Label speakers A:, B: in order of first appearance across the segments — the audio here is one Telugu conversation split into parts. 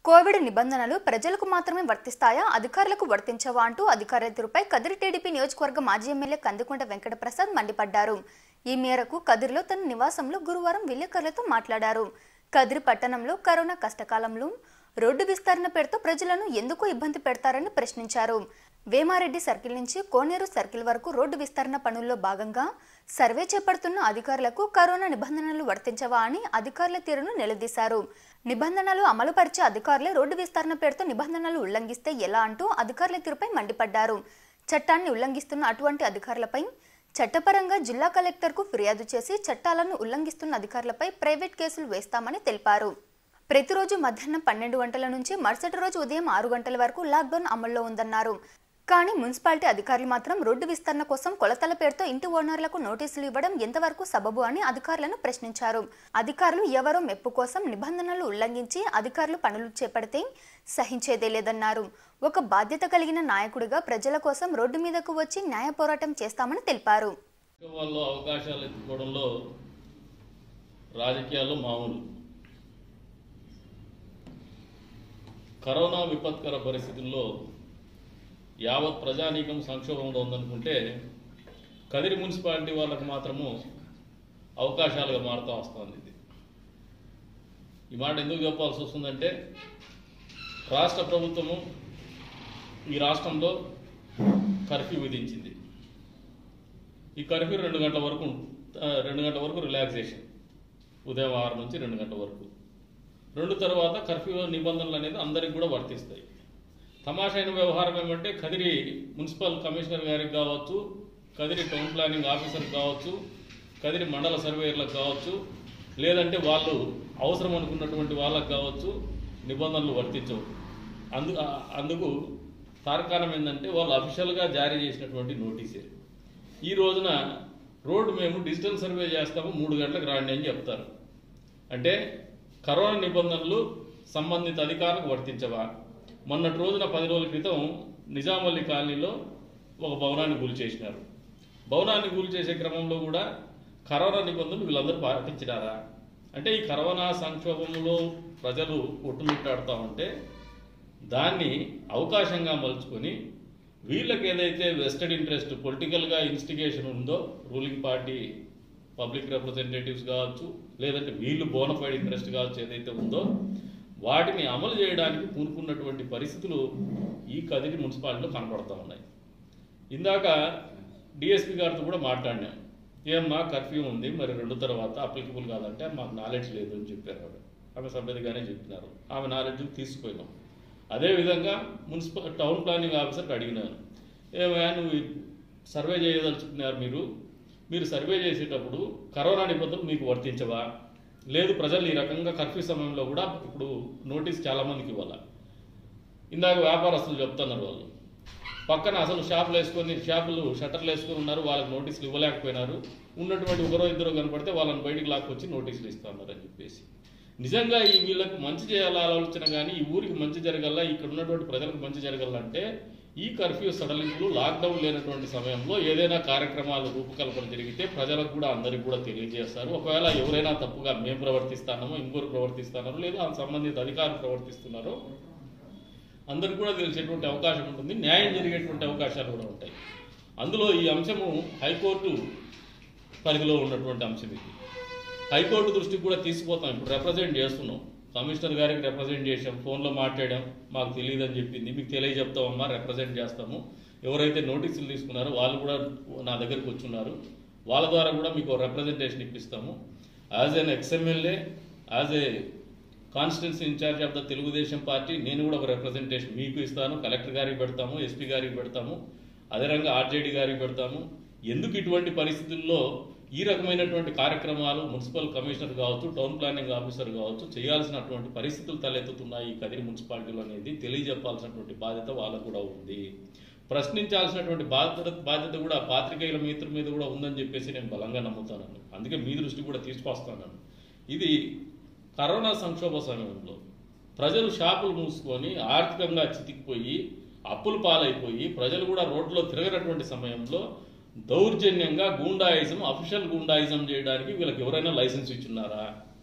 A: కోవిడ్ నిబంధనలు ప్రజలకు మాత్రమే వర్తిస్తాయా అధికారులకు వర్తించవా అంటూ అధికారుల తీరుపై కదిరి టీడీపీ నియోజకవర్గ మాజీ ఎమ్మెల్యే కందికొండ వెంకటప్రసాద్ మండిపడ్డారు ఈ మేరకు కదిరిలో తన నివాసంలో గురువారం విలేకరులతో మాట్లాడారు కదిరి పట్టణంలో కరోనా కష్టకాలంలో రోడ్డు విస్తరణ పేరుతో ప్రజలను ఎందుకు ఇబ్బంది పెడతారని ప్రశ్నించారు వేమారెడ్డి సర్కిల్ నుంచి కోనేరు సర్కిల్ వరకు రోడ్డు విస్తరణ పనుల్లో భాగంగా సర్వే చేపడుతున్న అధికారులకు కరోనా నిబంధనలు వర్తించవా అని అధికారుల తీరును నిలదీశారు నిబంధనలు అమలుపరిచే అధికారులే రోడ్డు విస్తరణ పేరుతో నిబంధనలు ఉల్లంఘిస్తే ఎలా అంటూ అధికారుల తీరుపై మండిపడ్డారు చట్టాన్ని ఉల్లంఘిస్తున్న అటువంటి అధికారులపై చట్టపరంగా జిల్లా కలెక్టర్కు ఫిర్యాదు చేసి చట్టాలను ఉల్లంఘిస్తున్న అధికారులపై ప్రైవేట్ కేసులు వేస్తామని తెలిపారు ప్రతిరోజు మధ్యాహ్నం పన్నెండు గంటల నుంచి మరుసటి రోజు ఉదయం ఆరు గంటల వరకు లాక్డౌన్ అమల్లో ఉందన్నారు కానీ మున్సిపాలిటీ అధికారులు మాత్రం రోడ్డు విస్తరణ కోసం కొలతల పేరుతో ఇంటి ఓనర్లకు నోటీసులు ఇవ్వడం ఎంతవరకు సబబు అని అధికారులను ప్రశ్నించారు అధికారులు ఎవరో మెప్పు కోసం నిబంధనలు ఉల్లంఘించి అధికారులు పనులు చేపడితే సహించేదే లేదన్నారు ఒక బాధ్యత కలిగిన నాయకుడిగా ప్రజల కోసం రోడ్డు మీదకు వచ్చి న్యాయ పోరాటం చేస్తామని తెలిపారు
B: వాళ్ళు అవకాశాలు ఎత్తుకోవడంలో రాజకీయాల్లో మామూలు కరోనా విపత్కర పరిస్థితుల్లో యావత్ ప్రజానీకం సంక్షోభంలో ఉందనుకుంటే కదిరి మున్సిపాలిటీ వాళ్ళకు మాత్రము అవకాశాలుగా మారుతూ వస్తుంది ఇది ఈ మాట ఎందుకు చెప్పాల్సి వస్తుందంటే రాష్ట్ర ప్రభుత్వము ఈ రాష్ట్రంలో కర్ఫ్యూ విధించింది ఈ కర్ఫ్యూ రెండు గంటల వరకు ఉం- ఆ, రెండు గంటల వరకు రిలాక్సేషన్ ఉదయం ఆరు నుంచి రెండు గంటల వరకు రెండు తర్వాత కర్ఫ్యూ నిబంధనలు అనేది అందరికి కూడా వర్తిస్తాయి తమాషైన వ్యవహారం ఏమంటే కదిరి మున్సిపల్ కమిషనర్ గారికి కావచ్చు కదిరి టౌన్ ప్లానింగ్ ఆఫీసర్కి కావచ్చు కదిరి మండల సర్వేయర్లకు కావచ్చు లేదంటే వాళ్ళు అవసరం అనుకున్నటువంటి వాళ్ళకి కావచ్చు నిబంధనలు వర్తించవు అందు ఆ- అందుకు తార్కాణం ఏంటంటే వాళ్ళు అఫీషియల్గా జారీ చేసినటువంటి నోటీసే ఈ రోజున రోడ్డు మేము డిజిటల్ సర్వే చేస్తాము మూడు గంటలకు రాండి అని చెప్తారు అంటే కరోనా నిబంధనలు సంబంధిత అధికారులకు వర్తించవా మొన్నటి రోజున పది రోజుల క్రితం నిజామల్లి కాలనీలో ఒక భవనాన్ని కూల్ చేసినారు భవనాన్ని కూల్ చేసే క్రమంలో కూడా కరోనా నిబంధనలు వీళ్ళందరూ పాటించినారా అంటే ఈ కరోనా సంక్షోభంలో ప్రజలు కొట్టుమిట్టాడుతూ ఉంటే దాన్ని అవకాశంగా మలుచుకొని వీళ్ళకి ఏదైతే వెస్టెడ్ ఇంట్రెస్ట్ పొలిటికల్గా ఇన్స్టిగేషన్ ఉందో రూలింగ్ పార్టీ పబ్లిక్ రిప్రజెంటేటివ్స్ కావచ్చు లేదంటే వీళ్ళు బోనఫైడ్ ఇంట్రెస్ట్ కావచ్చు ఏదైతే ఉందో వాటిని అమలు చేయడానికి పూనుకున్నటువంటి పరిస్థితులు ఈ కదిరి మున్సిపాలిటీలో కనపడతా ఉన్నాయి ఇందాక డిఎస్పీ గారితో కూడా మాట్లాడినాం ఏమ్మా కర్ఫ్యూ ఉంది మరి రెండు తర్వాత అప్లికబుల్ కాదంటే మాకు నాలెడ్జ్ లేదు అని చెప్పారు ఆవిడ ఆమె సభ్యతగానే చెప్పినారు ఆమె నాలెడ్జ్ తీసుకుపోయినాం అదేవిధంగా మున్సిపల్ టౌన్ ప్లానింగ్ ఆఫీసర్కి అడిగినాను ఏమయ్యా నువ్వు సర్వే చేయదలుచుకున్నారు మీరు మీరు సర్వే చేసేటప్పుడు కరోనా నిబంధనలు మీకు వర్తించవా లేదు ప్రజలు ఈ రకంగా కర్ఫ్యూ సమయంలో కూడా ఇప్పుడు నోటీస్ చాలామందికి ఇవ్వాలా ఇందాక వ్యాపారస్తులు చెప్తున్నారు వాళ్ళు పక్కన అసలు షాపులు వేసుకొని షాపులు షట్టర్లు వేసుకొని ఉన్నారు వాళ్ళకి నోటీసులు ఇవ్వలేకపోయినారు ఉన్నటువంటి ఒకరో ఇద్దరు కనపడితే వాళ్ళని బయటికి లాక్కొచ్చి నోటీసులు ఇస్తున్నారు అని చెప్పేసి నిజంగా ఈ వీళ్ళకు మంచి చేయాల ఆలోచన కానీ ఈ ఊరికి మంచి జరగల్లా ఇక్కడ ఉన్నటువంటి ప్రజలకు మంచి జరగాలంటే ఈ కర్ఫ్యూ సడలింపులు లాక్డౌన్ లేనటువంటి సమయంలో ఏదైనా కార్యక్రమాలు రూపకల్పన జరిగితే ప్రజలకు కూడా అందరికి కూడా తెలియజేస్తారు ఒకవేళ ఎవరైనా తప్పుగా మేము ప్రవర్తిస్తానమో ఇంకొకరు ప్రవర్తిస్తానో లేదా ఆ సంబంధిత అధికారులు ప్రవర్తిస్తున్నారో అందరికి కూడా తెలిసేటువంటి అవకాశం ఉంటుంది న్యాయం జరిగేటువంటి అవకాశాలు కూడా ఉంటాయి అందులో ఈ అంశము హైకోర్టు పరిధిలో ఉన్నటువంటి అంశం ఇది హైకోర్టు దృష్టికి కూడా తీసుకుపోతాం ఇప్పుడు రిప్రజెంట్ చేస్తున్నాం కమిషనర్ గారికి రిప్రజెంట్ చేసాం ఫోన్లో మాట్లాడాం మాకు తెలియదని చెప్పింది మీకు తెలియజెప్తామమ్మా రిప్రజెంట్ చేస్తాము ఎవరైతే నోటీసులు తీసుకున్నారో వాళ్ళు కూడా నా దగ్గరికి వచ్చున్నారు వాళ్ళ ద్వారా కూడా మీకు రిప్రజెంటేషన్ ఇప్పిస్తాము as an ex MLA as a constituency incharge of the Telugu Desam party నేను కూడా ఒక రిప్రజెంటేషన్ మీకు ఇస్తాను కలెక్టర్ గారికి పెడతాము ఎస్పీ గారికి పెడతాము అదే రకంగా ఆర్జేడీ గారికి పెడతాము ఎందుకు ఇటువంటి పరిస్థితుల్లో ఈ రకమైనటువంటి కార్యక్రమాలు మున్సిపల్ కమిషనర్ కావచ్చు టౌన్ ప్లానింగ్ ఆఫీసర్ కావచ్చు చేయాల్సినటువంటి పరిస్థితులు తలెత్తుతున్నాయి ఈ కదిరి మున్సిపాలిటీలో అనేది తెలియజెప్పాల్సినటువంటి బాధ్యత వాళ్ళకు కూడా ఉంది ప్రశ్నించాల్సినటువంటి బాధ్యత బాధ్యత కూడా పాత్రికేయుల మిత్రుల మీద కూడా ఉందని చెప్పేసి నేను బలంగా నమ్ముతాను అందుకే మీ దృష్టి కూడా తీసుకొస్తాను ఇది కరోనా సంక్షోభ సమయంలో ప్రజలు షాపులు మూసుకొని ఆర్థికంగా చితికిపోయి అప్పులు పాలైపోయి ప్రజలు కూడా రోడ్లో తిరగనటువంటి సమయంలో దౌర్జన్యంగా గూండాయిజం అఫీషియల్ గూండాయిజం చేయడానికి వీళ్ళకి ఎవరైనా లైసెన్స్ ఇచ్చున్నారా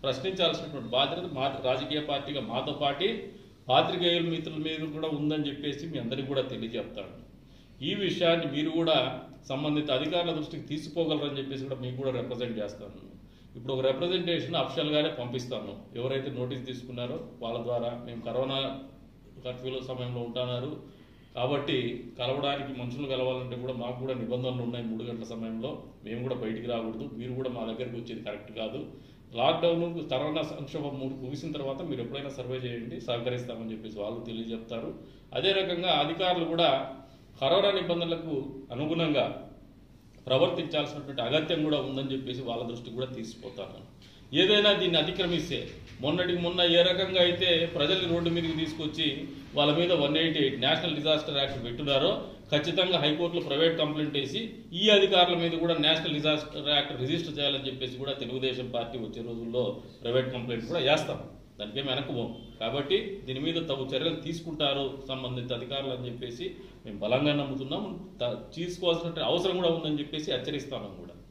B: ప్రశ్నించాల్సినటువంటి బాధ్యత మా రాజకీయ పార్టీగా మాతో పాటి పాత్రికేయుల మిత్రుల మీద కూడా ఉందని చెప్పేసి మీ అందరికీ కూడా తెలియజెప్తాను ఈ విషయాన్ని మీరు కూడా సంబంధిత అధికారుల దృష్టికి తీసుకోగలరని చెప్పేసి కూడా మీకు కూడా రిప్రజెంట్ చేస్తాను ఇప్పుడు ఒక రిప్రజెంటేషన్ అఫిషియల్గానే పంపిస్తాను ఎవరైతే నోటీస్ తీసుకున్నారో వాళ్ళ ద్వారా మేము కరోనా కర్ఫ్యూల సమయంలో ఉంటున్నారు కాబట్టి కలవడానికి మనుషులు కలవాలంటే కూడా మాకు కూడా నిబంధనలు ఉన్నాయి మూడు గంటల సమయంలో మేము కూడా బయటికి రాకూడదు మీరు కూడా మా దగ్గరికి వచ్చేది కరెక్ట్ కాదు లాక్డౌన్ కరోనా సంక్షోభం ము- ముగిసిన తర్వాత మీరు ఎప్పుడైనా సర్వే చేయండి సహకరిస్తామని చెప్పేసి వాళ్ళు తెలియజెప్తారు అదే రకంగా అధికారులు కూడా కరోనా నిబంధనలకు అనుగుణంగా ప్రవర్తించాల్సినటువంటి అగత్యం కూడా ఉందని చెప్పేసి వాళ్ళ దృష్టికి కూడా తీసుకుపోతాను ఏదైనా దీన్ని అతిక్రమిస్తే మొన్నటికి మొన్న ఏ రకంగా అయితే ప్రజల్ని రోడ్డు మీదకి తీసుకొచ్చి వాళ్ళ మీద one eighty eight national disaster act పెట్టున్నారో ఖచ్చితంగా హైకోర్టులో ప్రైవేట్ కంప్లైంట్ వేసి ఈ అధికారుల మీద కూడా నేషనల్ డిజాస్టర్ యాక్ట్ రిజిస్టర్ చేయాలని చెప్పేసి కూడా తెలుగుదేశం పార్టీ వచ్చే రోజుల్లో ప్రైవేట్ కంప్లైంట్ కూడా వేస్తాం దానికేం వెనకపోం కాబట్టి దీని మీద తగు చర్యలు తీసుకుంటారు సంబంధిత అధికారులు అని చెప్పేసి మేము బలంగా నమ్ముతున్నాం త- తీసుకోవాల్సిన అవసరం కూడా ఉందని చెప్పేసి హెచ్చరిస్తాను కూడా